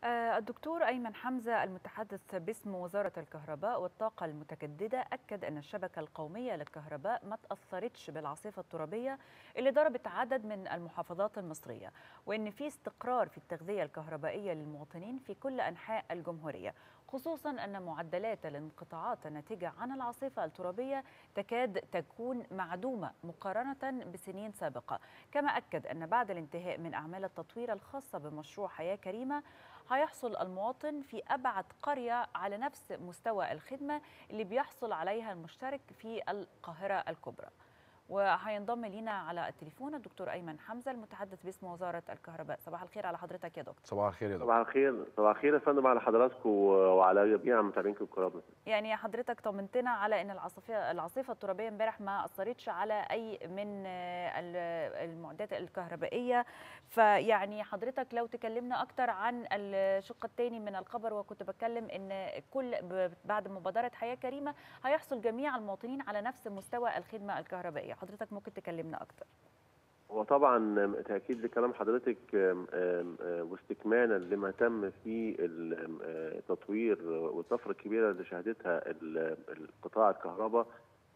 الدكتور أيمن حمزة المتحدث باسم وزارة الكهرباء والطاقة المتجددة أكد أن الشبكة القومية للكهرباء ما تأثرتش بالعاصفة الترابية اللي ضربت عدد من المحافظات المصرية وأن في استقرار في التغذية الكهربائية للمواطنين في كل أنحاء الجمهورية خصوصا أن معدلات الانقطاعات الناتجة عن العاصفة الترابية تكاد تكون معدومة مقارنة بسنين سابقة كما أكد أن بعد الانتهاء من أعمال التطوير الخاصة بمشروع حياة كريمة هيحصل المواطن في أبعد قرية على نفس مستوى الخدمة اللي بيحصل عليها المشترك في القاهرة الكبرى وهينضم لينا على التليفون الدكتور ايمن حمزه المتحدث باسم وزاره الكهرباء صباح الخير على حضرتك يا دكتور صباح الخير يا دكتور صباح الخير صباح الخير يا فندم على حضراتكم وعلى جميع متابعينكم الكرام يعني حضرتك طمنتنا على ان العاصفه العاصفه الترابيه امبارح ما اثرتش على اي من المعدات الكهربائيه فيعني حضرتك لو تكلمنا اكتر عن الشق الثاني من الخبر وكنت بتكلم ان كل بعد مبادره حياه كريمه هيحصل جميع المواطنين على نفس مستوى الخدمه الكهربائيه حضرتك ممكن تكلمنا اكتر وطبعا تاكيد لكلام حضرتك واستكمالا لما تم في التطوير والطفره الكبيره اللي شهدتها القطاع الكهرباء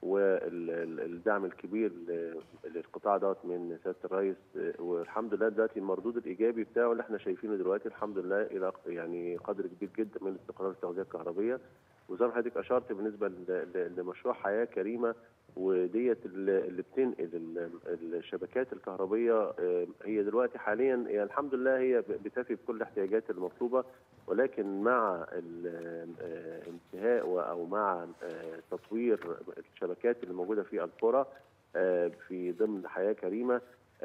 والدعم الكبير للقطاع دوت من سياده الرئيس والحمد لله دلوقتي المردود الايجابي بتاعه اللي احنا شايفينه دلوقتي الحمد لله الى يعني قدر كبير جدا من استقرار التغذيه الكهربيه وزي ما حضرتك اشرت بالنسبه لمشروع حياه كريمه وديت اللي بتنقل الشبكات الكهربيه هي دلوقتي حاليا يعني الحمد لله هي بتفي بكل الاحتياجات المطلوبه ولكن مع الانتهاء او مع تطوير الشبكات اللي موجوده في القرى في ضمن حياه كريمه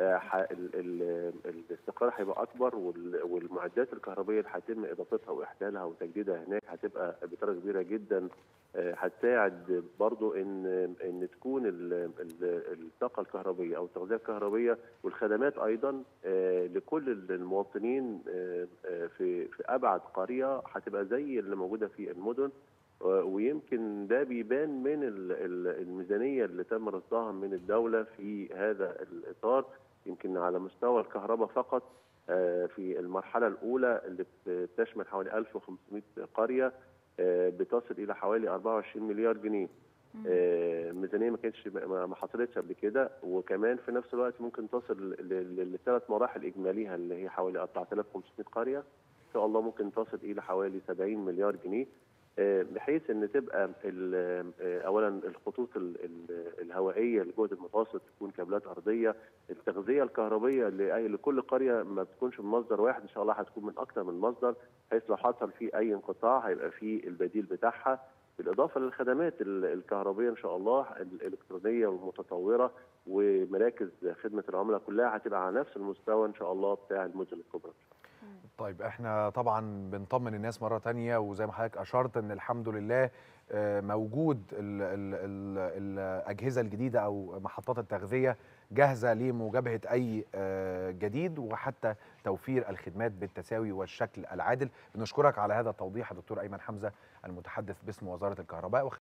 الاستقرار هيبقى اكبر والمعدات الكهربائيه اللي هيتم اضافتها واحداثها وتجديدها هناك هتبقى بدرجه كبيره جدا هتساعد برضو ان ان تكون الطاقه الكهربائيه او التغذيه الكهربائيه والخدمات ايضا لكل المواطنين في في ابعد قريه هتبقى زي اللي موجوده في المدن ويمكن ده بيبان من الميزانيه اللي تم رصدها من الدوله في هذا الاطار يمكن على مستوى الكهرباء فقط في المرحله الاولى اللي بتشمل حوالي 1500 قريه بتصل الى حوالي 24 مليار جنيه ميزانيه ما كانتش ما حصلتش قبل كده وكمان في نفس الوقت ممكن تصل لثلاث مراحل اجماليها اللي هي حوالي 4500 قريه ان شاء الله ممكن تصل الى حوالي 70 مليار جنيه بحيث ان تبقى اولا الخطوط الهوائيه للجهد المتوسط تكون كابلات ارضيه التغذيه الكهربيه لكل قريه ما بتكونش من مصدر واحد ان شاء الله هتكون من اكثر من مصدر بحيث لو حصل في اي انقطاع هيبقى في البديل بتاعها بالاضافه للخدمات الكهربيه ان شاء الله الالكترونيه والمتطوره ومراكز خدمه العملاء كلها هتبقى على نفس المستوى ان شاء الله بتاع المدن الكبرى طيب احنا طبعا بنطمن الناس مره تانية وزي ما حضرتك اشرت ان الحمد لله موجود ال ال ال الاجهزه الجديده او محطات التغذيه جاهزه لمجابهه اي جديد وحتى توفير الخدمات بالتساوي والشكل العادل بنشكرك على هذا التوضيح يا دكتور ايمن حمزه المتحدث باسم وزاره الكهرباء